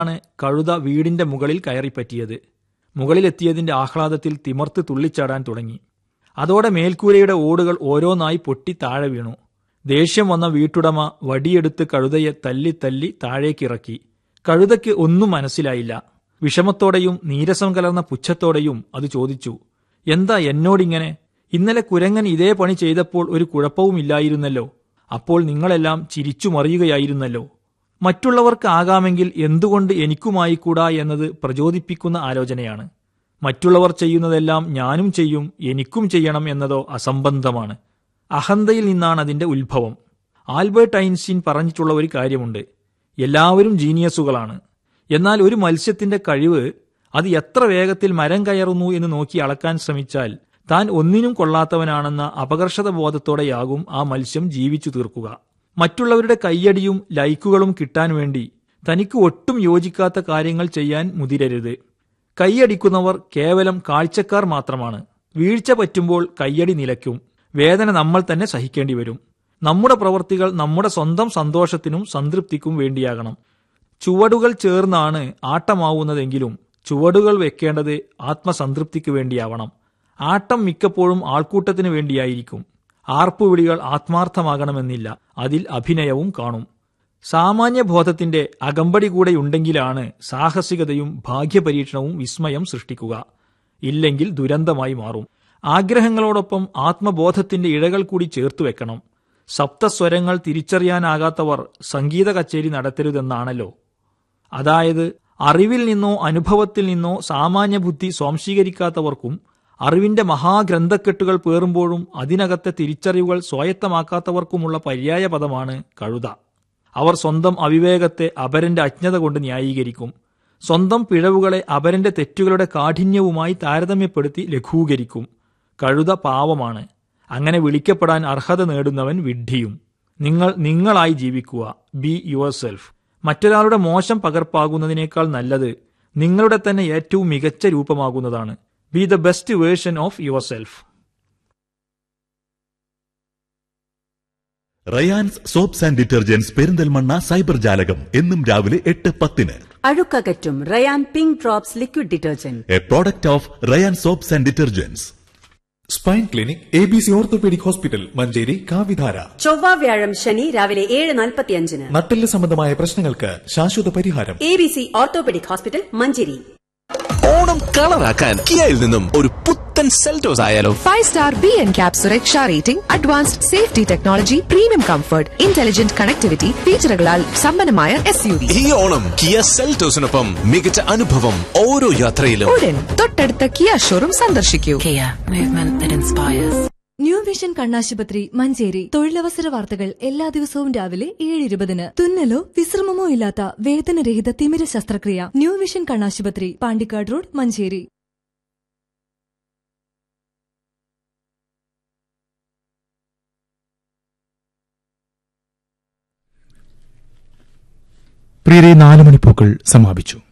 ആണ് കഴുത വീടിന്റെ മുകളിൽ കയറിപ്പറ്റിയത് മുകളിലെത്തിയതിന്റെ ആഹ്ലാദത്തിൽ തിമർത്ത് തുള്ളിച്ചാടാൻ തുടങ്ങി അതോടെ മേൽക്കൂരയുടെ ഓടുകൾ ഓരോന്നായി പൊട്ടി താഴെ വീണു ദേഷ്യം വന്ന വീട്ടുടമ വടിയെടുത്ത് കഴുതയെ തല്ലി തല്ലി താഴേക്കിറക്കി കഴുതയ്ക്ക് ഒന്നും മനസ്സിലായില്ല വിഷമത്തോടെയും നീരസം കലർന്ന പുച്ഛത്തോടെയും അത് ചോദിച്ചു എന്താ എന്നോടിങ്ങനെ ഇന്നലെ കുരങ്ങൻ ഇതേ പണി ചെയ്തപ്പോൾ ഒരു കുഴപ്പവുമില്ലായിരുന്നല്ലോ അപ്പോൾ നിങ്ങളെല്ലാം ചിരിച്ചു മറിയുകയായിരുന്നല്ലോ മറ്റുള്ളവർക്ക് ആകാമെങ്കിൽ എന്തുകൊണ്ട് എനിക്കുമായിക്കൂടാ എന്നത് പ്രചോദിപ്പിക്കുന്ന ആലോചനയാണ് മറ്റുള്ളവർ ചെയ്യുന്നതെല്ലാം ഞാനും ചെയ്യും എനിക്കും ചെയ്യണം എന്നതോ അസംബന്ധമാണ് അഹന്തയിൽ നിന്നാണ് അതിന്റെ ഉത്ഭവം ആൽബർട്ട് ഐൻസ്റ്റീൻ പറഞ്ഞിട്ടുള്ള ഒരു കാര്യമുണ്ട് എല്ലാവരും ജീനിയസുകളാണ് എന്നാൽ ഒരു മത്സ്യത്തിന്റെ കഴിവ് അത് എത്ര വേഗത്തിൽ മരം കയറുന്നു എന്ന് നോക്കി അളക്കാൻ ശ്രമിച്ചാൽ താൻ ഒന്നിനും കൊള്ളാത്തവനാണെന്ന അപകർഷത ബോധത്തോടെയാകും ആ മത്സ്യം ജീവിച്ചു തീർക്കുക മറ്റുള്ളവരുടെ കയ്യടിയും ലൈക്കുകളും കിട്ടാൻ വേണ്ടി തനിക്ക് ഒട്ടും യോജിക്കാത്ത കാര്യങ്ങൾ ചെയ്യാൻ മുതിരരുത് കൈയടിക്കുന്നവർ കേവലം കാഴ്ചക്കാർ മാത്രമാണ് വീഴ്ച പറ്റുമ്പോൾ കയ്യടി നിലയ്ക്കും വേദന നമ്മൾ തന്നെ സഹിക്കേണ്ടി വരും നമ്മുടെ പ്രവൃത്തികൾ നമ്മുടെ സ്വന്തം സന്തോഷത്തിനും സംതൃപ്തിക്കും വേണ്ടിയാകണം ചുവടുകൾ ചേർന്നാണ് ആട്ടമാവുന്നതെങ്കിലും ചുവടുകൾ വെക്കേണ്ടത് ആത്മസംതൃപ്തിക്ക് വേണ്ടിയാവണം ആട്ടം മിക്കപ്പോഴും ആൾക്കൂട്ടത്തിന് വേണ്ടിയായിരിക്കും ആർപ്പുവിളികൾ ആത്മാർത്ഥമാകണമെന്നില്ല അതിൽ അഭിനയവും കാണും സാമാന്യബോധത്തിന്റെ അകമ്പടി കൂടെയുണ്ടെങ്കിലാണ് സാഹസികതയും ഭാഗ്യപരീക്ഷണവും വിസ്മയം സൃഷ്ടിക്കുക ഇല്ലെങ്കിൽ ദുരന്തമായി മാറും ആഗ്രഹങ്ങളോടൊപ്പം ആത്മബോധത്തിന്റെ ഇഴകൾ കൂടി ചേർത്തു വെക്കണം സപ്തസ്വരങ്ങൾ തിരിച്ചറിയാനാകാത്തവർ സംഗീത കച്ചേരി നടത്തരുതെന്നാണല്ലോ അതായത് അറിവിൽ നിന്നോ അനുഭവത്തിൽ നിന്നോ സാമാന്യ ബുദ്ധി സ്വാംശീകരിക്കാത്തവർക്കും അറിവിന്റെ മഹാഗ്രന്ഥക്കെട്ടുകൾ പേറുമ്പോഴും അതിനകത്തെ തിരിച്ചറിവുകൾ സ്വായത്തമാക്കാത്തവർക്കുമുള്ള പര്യായ പദമാണ് കഴുത അവർ സ്വന്തം അവിവേകത്തെ അപരന്റെ അജ്ഞത കൊണ്ട് ന്യായീകരിക്കും സ്വന്തം പിഴവുകളെ അപരന്റെ തെറ്റുകളുടെ കാഠിന്യവുമായി താരതമ്യപ്പെടുത്തി ലഘൂകരിക്കും കഴുത പാവമാണ് അങ്ങനെ വിളിക്കപ്പെടാൻ അർഹത നേടുന്നവൻ വിഡ്ഢിയും നിങ്ങൾ നിങ്ങളായി ജീവിക്കുക ബി യുവർ സെൽഫ് മറ്റൊരാളുടെ മോശം പകർപ്പാകുന്നതിനേക്കാൾ നല്ലത് നിങ്ങളുടെ തന്നെ ഏറ്റവും മികച്ച രൂപമാകുന്നതാണ് be the best version of yourself Rayan's soaps and detergents Perinthalmanna cyber ജാലകം എന്നും രാവിലെ എട്ട് പത്തിന് അഴുക്കകറ്റും Rayan pink drops liquid detergent a product of Rayan soaps and detergents spine clinic A B C orthopaedic hospital Manjeri കാവിധാര ചൊവ്വ വ്യാഴം ശനി രാവിലെ ഏഴ് നാൽപ്പത്തിയഞ്ചിന് നട്ടെല്ല് സംബന്ധമായ പ്രശ്നങ്ങൾക്ക് ശാശ്വത പരിഹാരം A B C orthopaedic hospital Manjeri Onam കളറാക്കാൻ കിയയിൽ നിന്നും ഒരു പുത്തൻ സെൽറ്റോസ് ആയാലോ Five star B and Cap Sureksha rating, advanced safety technology, premium comfort, intelligent connectivity, ഫീച്ചറുകളാൽ സമ്പന്നമായ എസ് യു വി ഈ ഓണം കിയ സെൽറ്റോസിനൊപ്പം മികച്ച അനുഭവം ഓരോ യാത്രയിലും ഉടൻ തൊട്ടടുത്ത കിയ ഷോറൂം സന്ദർശിക്കൂ Kia, movement that inspires. New vision കണ്ണാശുപത്രി മഞ്ചേരി തൊഴിലവസര വാർത്തകൾ എല്ലാ ദിവസവും രാവിലെ ഏഴ് ഇരുപതിന് തുന്നലോ വിശ്രമമോ ഇല്ലാത്ത വേദനരഹിത തിമിര ശസ്ത്രക്രിയ ന്യൂ വിഷൻ കണ്ണാശുപത്രി പാണ്ടിക്കാട് റോഡ് മഞ്ചേരി പ്രിയരെ നാല് മണിപ്പൂക്കൾ സമാപിച്ചു